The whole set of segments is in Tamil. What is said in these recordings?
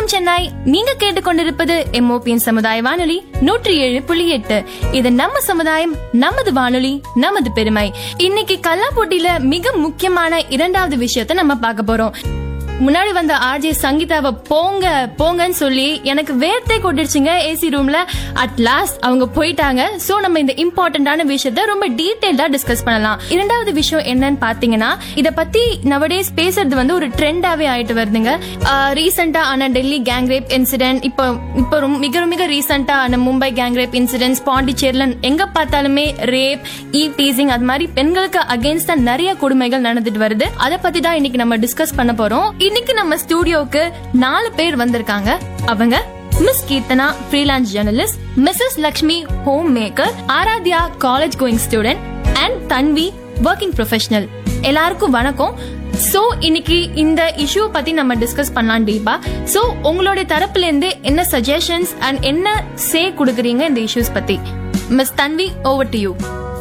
சென்னை நீங்க கேட்டுக்கொண்டிருப்பது எம்ஓபியின் சமுதாய வானொலி நூற்றி ஏழு புள்ளி எட்டு இது நம்ம சமுதாயம் நமது வானொலி நமது பெருமை இன்னைக்கு கல்லாப்போட்டியில மிக முக்கியமான இரண்டாவது விஷயத்த நம்ம பார்க்க போறோம் முன்னாடி வந்த ஆர்ஜே சங்கீதாவை போங்க போங்கன்னு சொல்லி எனக்கு வேர்த்தே கொட்டிடுச்சுங்க ஏசி ரூம்ல அட் லாஸ்ட் அவங்க போயிட்டாங்க சோ நம்ம இந்த இம்பார்ட்டன்டான விஷயத்த ரொம்ப டீடைல்டா டிஸ்கஸ் பண்ணலாம் இரண்டாவது விஷயம் என்னன்னு பாத்தீங்கன்னா இத பத்தி நவடேஸ் பேசுறது வந்து ஒரு ட்ரெண்டாவே ஆயிட்டு வருதுங்க ரீசெண்டா ஆன டெல்லி கேங் ரேப் இன்சிடென்ட் இப்போ இப்போ ரொம்ப- மிக மிக ரீசெண்டா ஆன மும்பை கேங் ரேப் இன்சிடென்ட்ஸ் பாண்டிச்சேரில எங்க பார்த்தாலுமே ரேப் ஈவ் டீசிங் அது மாதிரி பெண்களுக்கு அகேன்ஸ்டா நிறைய கொடுமைகள் நடந்துட்டு வருது அதை பத்தி தான் இன்னைக்கு நம்ம டிஸ்கஸ் பண்ண போறோம் இன்னைக்கு நம்ம ஸ்டூடியோக்கு நாலு பேர் வந்திருக்காங்க அவங்க Miss Keerthana freelance journalist Mrs Lakshmi home maker Aaradhya college going student and Tanvi working professional எல்லாருக்கும் வணக்கம் சோ இன்னைக்கு இந்த இஷ்யூ பத்தி நம்ம டிஸ்கஸ் பண்ணலாம் டீப்பா சோ உங்களுடைய தரப்புல இருந்து என்ன சஜஷன்ஸ் அண்ட் என்ன சே கொடுக்குறீங்க இந்த இஷ்யூஸ் பத்தி Miss Tanvi over to you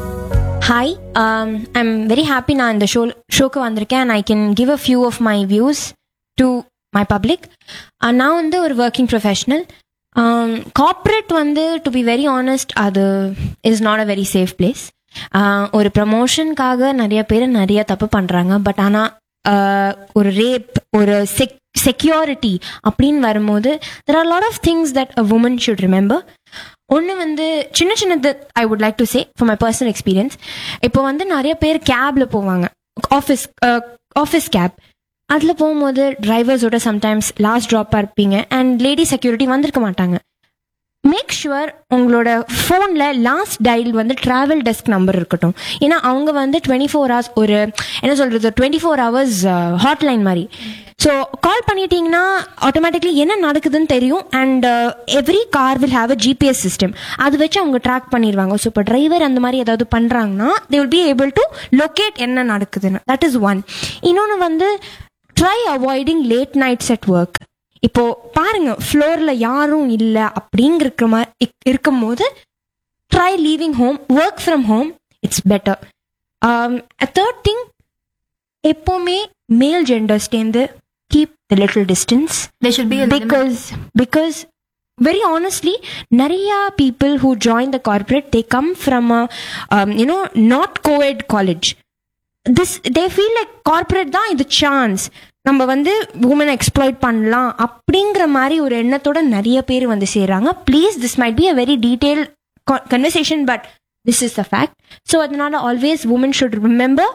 hi I'm very happy நான் இந்த ஷோ ஷோக்கு வந்திருக்கேன் and I can give a few of my views to my public நான் வந்து ஒரு ஒர்க்கிங் ப்ரொஃபஷனல் கார்ப்பரேட் வந்து டு பி வெரி ஆனஸ்ட் அது is not a very safe place ஒரு ப்ரமோஷனுக்காக நிறைய பேர் நிறைய தப்பு பண்ணுறாங்க பட் ஆனால் ஒரு ரேப் ஒரு செக் செக்யூரிட்டி அப்படின்னு வரும்போது there are lot of things that a woman should remember ஒன்று வந்து சின்ன சின்னது I would like to say for my personal experience இப்போ வந்து நிறைய பேர் கேப்ல போவாங்க ஆஃபீஸ் ஆஃபீஸ் கேப் அதில் போகும்போது டிரைவர்ஸோட சம்டைம்ஸ் லாஸ்ட் ட்ராப்பாக இருப்பீங்க அண்ட் லேடி செக்யூரிட்டி வந்திருக்க மாட்டாங்க மேக் ஷுவர் உங்களோட ஃபோனில் லாஸ்ட் டயல் வந்து ட்ராவல் டெஸ்க் நம்பர் இருக்கட்டும் ஏன்னா அவங்க வந்து டுவெண்ட்டி ஃபோர் ஹவர்ஸ் ஒரு என்ன சொல்கிறது டுவெண்ட்டி ஃபோர் ஹவர்ஸ் ஹாட்லைன் மாதிரி ஸோ கால் பண்ணிட்டீங்கன்னா ஆட்டோமேட்டிக்லி என்ன நடக்குதுன்னு தெரியும் and every car will have a GPS system அது வச்சு அவங்க ட்ராக் பண்ணிடுவாங்க ஸோ இப்போ டிரைவர் அந்த மாதிரி ஏதாவது பண்ணுறாங்கன்னா they will be able to locate என்ன நடக்குதுன்னு தட் இஸ் ஒன் இன்னொன்று வந்து try avoiding late nights at work இப்போ பாருங்க ஃப்ளோர்ல யாரும் இல்லை அப்படிங்கிற இருக்கிற மாதிரி இக்- இருக்கும்போது try leaving home work from home it's better third thing எப்போவுமே மேல் ஜெண்டர்ஸ்டேந்து keep the little distance There should be a limit. because because very honestly நிறைய people who join the corporate they come from a um, you know not co-ed college this they feel like corporate தான் இது சான்ஸ் நம்ம வந்து உமனை எக்ஸ்ப்ளாய்ட் பண்ணலாம் அப்படிங்கிற மாதிரி ஒரு எண்ணத்தோட நிறைய பேர் வந்து சேர்றாங்க please this might be a very detail conversation but this is the fact so அதனால always woman should remember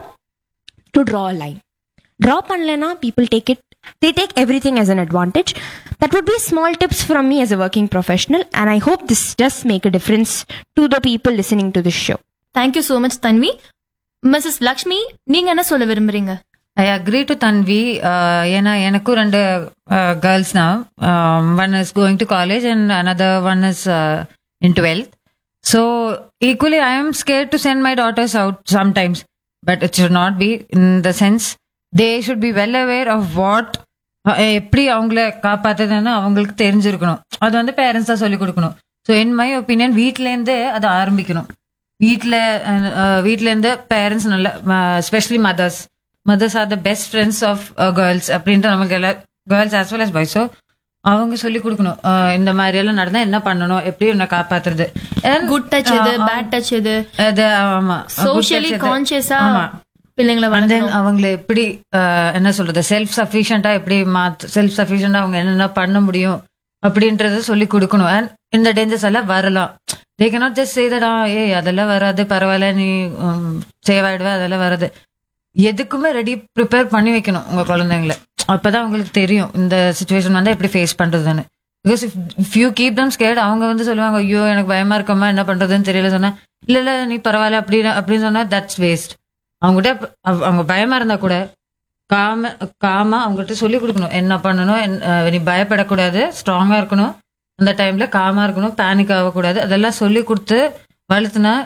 to draw a line draw பண்ணலனா people take it they take every thing as an advantage that would be small tips from me as a working professional and i hope this does make a difference to the people listening to this show thank you so much Tanvi Mrs Lakshmi நீங்க என்ன சொல்ல விரும்புறீங்க I agree to Tanvi uh, ஏன்னா எனக்கும் ரெண்டு கேர்ள்ஸ் தான் one is going to college and another one is in twelfth so equally I am scare to send my daughters out sometimes but it should not be in the sense they should be well aware of what எப்படி அவங்கள காப்பாத்துதுன்னு அவங்களுக்கு தெரிஞ்சிருக்கணும் அது வந்து பேரண்ட்ஸ் தான் சொல்லிக் கொடுக்கணும் ஸோ இன் மை ஒப்பீனியன் வீட்டிலேருந்தே அதை ஆரம்பிக்கணும் வீட்டில் வீட்டிலேருந்து பேரண்ட்ஸ் நல்ல specially mothers mothers are the best friends of girls அப்படின்ட்டு நமக்கு எல்லாம் கேர்ள்ஸ் ஆஸ் வெல் அஸ் பாய்ஸோ அவங்க சொல்லி கொடுக்கணும் அஹ் இந்த மாதிரி எல்லாம் நடந்தா என்ன பண்ணணும் எப்படி உன்னை காப்பாத்துறது And, குட் டச் எது அஹ், பேட் டச் எது அது ஆமா சோஷியலி Good touch எது. கான்சியஸா ஆமா. பிள்ளைங்களை And then வளர்த்தணும் அவங்கள எப்படி அஹ், என்ன சொல்றது செல்ஃப் சஃபிஷியண்டா எப்படி மாத் செல்ஃப் சஃபிஷியண்டா அவங்க என்னென்ன பண்ண முடியும் அப்படின்றத சொல்லி கொடுக்கணும் அண்ட் இந்த டேஞ்சர்ஸ் எல்லாம் வரலாம் தே கேனாட் ஜஸ்ட் செய்தடா ஏய் அதெல்லாம் வராது பரவாயில்ல நீ சேவ் ஆயிடுவ அதெல்லாம் வராது எதுக்குமே ரெடி ப்ரிப்பேர் பண்ணி வைக்கணும் உங்க குழந்தைங்கள அப்பதான் உங்களுக்கு தெரியும் இந்த சுச்சுவேஷன் வந்து எப்படி ஃபேஸ் பண்றதுன்னு because if you keep them scared அவங்க வந்து சொல்லுவாங்க ஐயோ எனக்கு பயமா இருக்கமா என்ன பண்றதுன்னு தெரியல சொன்னா இல்ல இல்ல நீ பரவாயில்ல அப்படி அப்படின்னு சொன்னா தட்ஸ் வேஸ்ட் அவங்ககிட்ட அவ- அவங்க பயமா இருந்தா கூட காம காமா அவங்ககிட்ட சொல்லி கொடுக்கணும் என்ன பண்ணணும் என்ன- அஹ் நீ பயப்படக்கூடாது ஸ்ட்ராங்கா இருக்கணும் அந்த டைம்ல காமா இருக்கணும் பேனிக் ஆகக்கூடாது அதெல்லாம் சொல்லி கொடுத்து வளர்த்துனா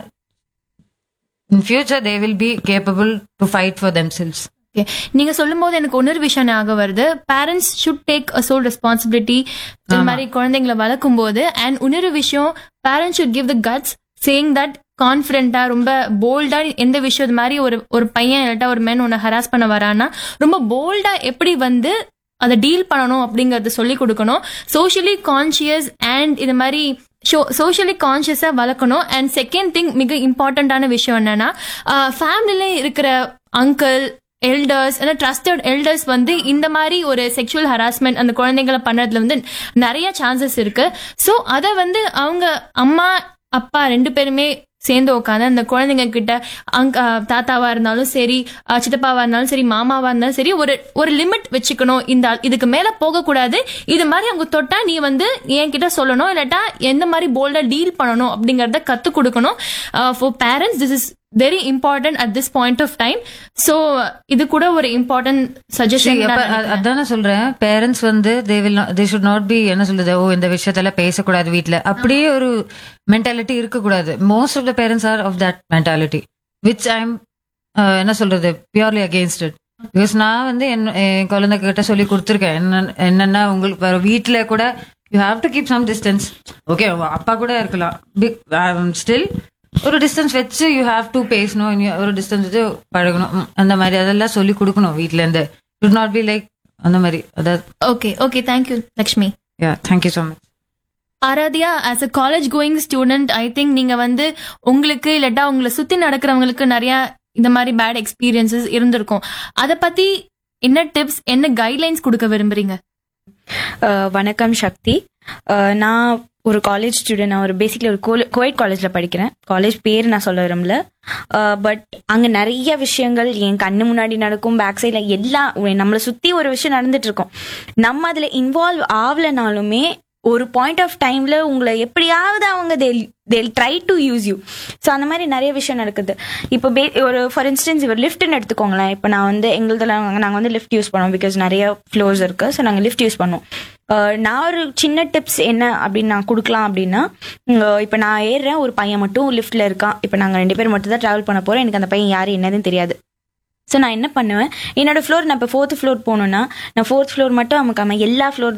in future they will be capable to fight for themselves Okay. நீங்க சொல்லும் போது எனக்கு இன்னொரு விஷயம் ஞாபகம் வருது parents should take a sole responsibility இந்த மாதிரி குழந்தைங்களை வளர்க்கும் போது அண்ட் இன்னொரு விஷயம் parents should give the guts saying that கான்பிடண்டா ரொம்ப போல்டா எந்த விஷயம் இது மாதிரி ஒரு ஒரு பையன் இல்லாட்டா ஒரு மேன் உன்னை ஹராஸ் பண்ண வரான்னா ரொம்ப போல்டா எப்படி வந்து அதை டீல் பண்ணணும் அப்படிங்கறத சொல்லி கொடுக்கணும் சோஷியலி கான்சியஸ் அண்ட் இது மாதிரி சோஷியலி கான்சியஸா வளர்க்கணும் அண்ட் செகண்ட் திங் மிக இம்பார்ட்டண்டான விஷயம் என்னன்னா ஃபேமிலில இருக்கிற அங்கிள் எல்டர்ஸ் ட்ரஸ்டட் எல்டர்ஸ் வந்து இந்த மாதிரி ஒரு செக்ஷுவல் ஹராஸ்மெண்ட் அந்த குழந்தைங்களை பண்றதுல வந்து நிறைய சான்சஸ் இருக்கு ஸோ அதை வந்து அவங்க அம்மா அப்பா ரெண்டு பேருமே சேர்ந்து உட்காந்து அந்த குழந்தைங்க கிட்ட அங்க தாத்தாவா இருந்தாலும் சரி அஹ் சித்தப்பாவா இருந்தாலும் சரி மாமாவா இருந்தாலும் சரி ஒரு ஒரு லிமிட் வச்சுக்கணும் இந்த இதுக்கு மேல போகக்கூடாது இது மாதிரி அவங்க தொட்டா நீ வந்து என்கிட்ட சொல்லணும் இல்லாட்டா எந்த மாதிரி போல்டா டீல் பண்ணணும் அப்படிங்கறத கத்து கொடுக்கணும் for parents this is very important at this point of time so இது கூட ஒரு இம்பார்ட்டன்ட் See, சஜஷன் அப்ப அ- அதானே சொல்றேன் பேரண்ட்ஸ் வந்து they will they should not be என்ன சொல்றது ஓ இந்த விஷயத்தெல்லாம் பேசக்கூடாது வீட்ல அப்படியே ஒரு மென்டாலிட்டி இருக்கக்கூடாது most of the parents are of that mentality which I am என்ன சொல்றது பியூர்லி அகேன்ஸ்ட் இட் பிகாஸ் நான் வந்து என் என் குழந்தை கிட்ட சொல்லி கொடுத்துருக்கேன் என்ன என்னன்னா உங்களுக்கு வேற வீட்ல கூட you have to keep some distance okay அப்பா கூட இருக்கலாம் ஸ்டில் ஒரு டிஸ்டன்ஸ் வச்சு யூ ஹாவ் டு பேசணும் இனி ஒரு டிஸ்டன்ஸ் வச்சு பழகணும் ம், அந்த மாதிரி அதெல்லாம் சொல்லி கொடுக்கணும் வீட்ல இருந்து ஷுட் நாட் பி லைக் அந்த மாதிரி அதாவது okay okay thank you Lakshmi yeah thank you so much Aaradhya as a college going student I think நீங்க வந்து உங்களுக்கு இல்லாட்டா உங்களை சுத்தி நடக்கிறவங்களுக்கு நிறைய இந்த மாதிரி பேட் எக்ஸ்பீரியன்சஸ் இருந்திருக்கும் அத பத்தி என்ன டிப்ஸ் என்ன கைட்லைன்ஸ் கொடுக்க விரும்புறீங்க அஹ் வணக்கம் சக்தி அஹ் நான் ஒரு காலேஜ் ஸ்டூடெண்ட் நான் ஒரு பேசிக்லி ஒரு கோவைட் காலேஜில் படிக்கிறேன் காலேஜ் பேர் நான் சொல்ல விரும்பல பட் அங்கே நிறைய விஷயங்கள் என் கண்ணு முன்னாடி நடக்கும் பேக் சைடில் எல்லாம் நம்மளை சுற்றி ஒரு விஷயம் நடந்துட்டு இருக்கும் நம்ம அதில் இன்வால்வ் ஆகலைனாலுமே ஒரு பாயிண்ட் ஆஃப் டைம்ல உங்களை எப்படியாவது அவங்க they'll try to use you so அந்த மாதிரி நிறைய விஷயம் நடக்குது இப்போ பே ஒரு ஃபார் இன்ஸ்டன்ஸ் இவர் லிஃப்ட்னு எடுத்துக்கோங்களேன் இப்போ நான் வந்து எங்களுதில் நாங்கள் வந்து லிஃப்ட் யூஸ் பண்ணுவோம் பிகாஸ் நிறைய ஃப்ளோர்ஸ் இருக்கு ஸோ நாங்கள் லிஃப்ட் யூஸ் பண்ணுவோம் அஹ் நான் ஒரு சின்ன டிப்ஸ் என்ன அப்படின்னு நான் கொடுக்கலாம் அப்படின்னா இப்போ நான் ஏறுறேன் ஒரு பையன் மட்டும் லிஃப்ட்ல இருக்கான் இப்போ நாங்கள் ரெண்டு பேர் மட்டும் தான் ட்ராவல் பண்ண போகிறோம் எனக்கு அந்த பையன் யார் என்னதுன்னு தெரியாது ஸோ நான் என்ன பண்ணுவேன் என்னோட ஃப்ளோர் நான் இப்போ ஃபோர்த் ஃப்ளோர் போகணுன்னா நான் ஃபோர்த் ஃப்ளோர் மட்டும் அமுக்காம எல்லா ஃப்ளோர்